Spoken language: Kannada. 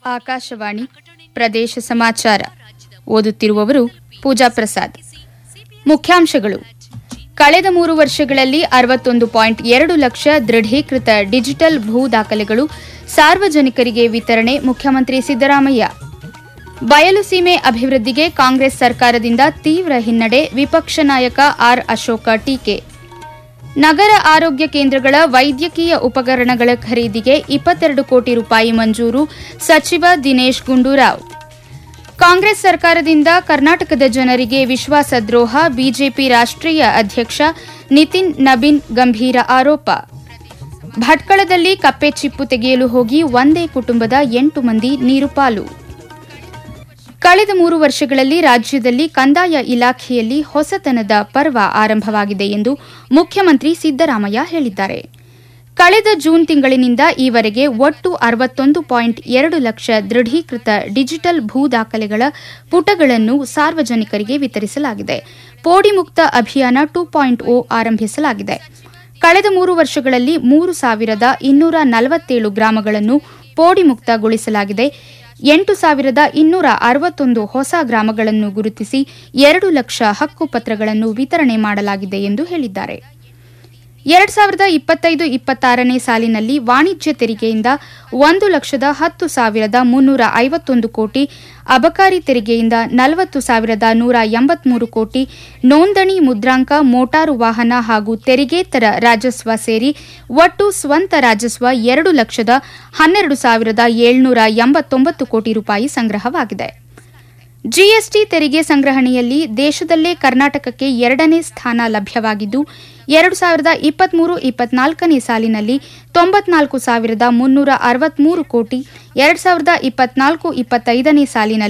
ಆಕಾಶವಾಣಿ ಪ್ರದೇಶ ಸಮಾಚಾರ ಓದುತ್ತಿರುವವರು ಪೂಜಾ ಪ್ರಸಾದ್ ಮುಖ್ಯಾಂಶಗಳು ಕಳೆದ ಮೂರು ವರ್ಷಗಳಲ್ಲಿ ಅರವತ್ತೊಂದು ಪಾಯಿಂಟ್ ಎರಡು ಲಕ್ಷ ದೃಢೀಕೃತ ಡಿಜಿಟಲ್ ಭೂ ದಾಖಲೆಗಳು ಸಾರ್ವಜನಿಕರಿಗೆ ವಿತರಣೆ ಮುಖ್ಯಮಂತ್ರಿ ಸಿದ್ದರಾಮಯ್ಯ ಬಯಲು ಸೀಮೆ ಅಭಿವೃದ್ಧಿಗೆ ಕಾಂಗ್ರೆಸ್ ಸರ್ಕಾರದಿಂದ ತೀವ್ರ ಹಿನ್ನಡೆ ವಿಪಕ್ಷ ನಾಯಕ ಆರ್ ಅಶೋಕ ಟೀಕೆ ನಗರ ಆರೋಗ್ಯ ಕೇಂದ್ರಗಳ ವೈದ್ಯಕೀಯ ಉಪಕರಣಗಳ ಖರೀದಿಗೆ ಇಪ್ಪತ್ತೆರಡು ಕೋಟಿ ರೂಪಾಯಿ ಮಂಜೂರು ಸಚಿವ ದಿನೇಶ್ ಗುಂಡೂರಾವ್ ಕಾಂಗ್ರೆಸ್ ಸರ್ಕಾರದಿಂದ ಕರ್ನಾಟಕದ ಜನರಿಗೆ ವಿಶ್ವಾಸದ್ರೋಹ ಬಿಜೆಪಿ ರಾಷ್ಟ್ರೀಯ ಅಧ್ಯಕ್ಷ ನಿತಿನ್ ನಬೀನ್ ಗಂಭೀರ ಆರೋಪ ಭಟ್ಕಳದಲ್ಲಿ ಕಪ್ಪೆ ಚಿಪ್ಪು ತೆಗೆಯಲು ಹೋಗಿ ಒಂದೇ ಕುಟುಂಬದ ಎಂಟು ಮಂದಿ ನೀರುಪಾಲು ಕಳೆದ ಮೂರು ವರ್ಷಗಳಲ್ಲಿ ರಾಜ್ಯದಲ್ಲಿ ಕಂದಾಯ ಇಲಾಖೆಯಲ್ಲಿ ಹೊಸತನದ ಪರ್ವ ಆರಂಭವಾಗಿದೆ ಎಂದು ಮುಖ್ಯಮಂತ್ರಿ ಸಿದ್ದರಾಮಯ್ಯ ಹೇಳಿದ್ದಾರೆ ಕಳೆದ ಜೂನ್ ತಿಂಗಳಿನಿಂದ ಈವರೆಗೆ ಒಟ್ಟು ಅರವತ್ತೊಂದು ಪಾಯಿಂಟ್ ಎರಡು ಲಕ್ಷ ದೃಢೀಕೃತ ಡಿಜಿಟಲ್ ಭೂ ದಾಖಲೆಗಳ ಪುಟಗಳನ್ನು ಸಾರ್ವಜನಿಕರಿಗೆ ವಿತರಿಸಲಾಗಿದೆ ಪೋಡಿ ಮುಕ್ತ ಅಭಿಯಾನ ಟೂ ಪಾಯಿಂಟ್ ಓ ಆರಂಭಿಸಲಾಗಿದೆ ಕಳೆದ ಮೂರು ವರ್ಷಗಳಲ್ಲಿ ಮೂರು ಸಾವಿರದ ಇನ್ನೂರ ನಲವತ್ತೇಳು ಗ್ರಾಮಗಳನ್ನು ಪೋಡಿ ಮುಕ್ತಗೊಳಿಸಲಾಗಿದೆ ಎಂಟು ಸಾವಿರದ ಇನ್ನೂರ ಅರವತ್ತೊಂದು ಹೊಸ ಗ್ರಾಮಗಳನ್ನು ಗುರುತಿಸಿ ಎರಡು ಲಕ್ಷ ಹಕ್ಕುಪತ್ರಗಳನ್ನು ವಿತರಣೆ ಮಾಡಲಾಗಿದೆ ಎಂದು ಹೇಳಿದ್ದಾರೆ ಎರಡ್ ಸಾವಿರದ ಇಪ್ಪತ್ತೈದು ಇಪ್ಪತ್ತಾರನೇ ಸಾಲಿನಲ್ಲಿ ವಾಣಿಜ್ಯ ತೆರಿಗೆಯಿಂದ ಒಂದು ಲಕ್ಷದ ಹತ್ತು ಸಾವಿರದ ಮುನ್ನೂರ ಐವತ್ತೊಂದು ಕೋಟಿ ಅಬಕಾರಿ ತೆರಿಗೆಯಿಂದ ನಲವತ್ತು ಸಾವಿರದ ನೂರ ಎಂಬತ್ಮೂರು ಕೋಟಿ ನೋಂದಣಿ ಮುದ್ರಾಂಕ ಮೋಟಾರು ವಾಹನ ಹಾಗೂ ತೆರಿಗೇತರ ರಾಜಸ್ವ ಸೇರಿ ಒಟ್ಟು ಸ್ವಂತ ರಾಜಸ್ವ ಎರಡು ಲಕ್ಷದ ಹನ್ನೆರಡು ಸಾವಿರದ ಏಳ್ನೂರ ಎಂಬತ್ತೊಂಬತ್ತು ಕೋಟಿ ರೂಪಾಯಿ ಸಂಗ್ರಹವಾಗಿದೆ ಜಿಎಸ್ಟಿ ತೆರಿಗೆ ಸಂಗ್ರಹಣೆಯಲ್ಲಿ ದೇಶದಲ್ಲೇ ಕರ್ನಾಟಕಕ್ಕೆ ಎರಡನೇ ಸ್ಥಾನ ಲಭ್ಯವಾಗಿದ್ದು ಎರಡು ಸಾವಿರದ ಇಪ್ಪತ್ಮೂರು ಇಪ್ಪತ್ನಾಲ್ಕನೇ ಸಾಲಿನಲ್ಲಿ ತೊಂಬತ್ನಾಲ್ಕು ಸಾವಿರದ ಮುನ್ನೂರ ಅರವತ್ಮೂರು ಕೋಟಿ ಎರಡು ಸಾವಿರದ ಇಪ್ಪತ್ನಾಲ್ಕು ಇಪ್ಪತ್ತೈದನೇ ಸಾಲಿನಲ್ಲಿ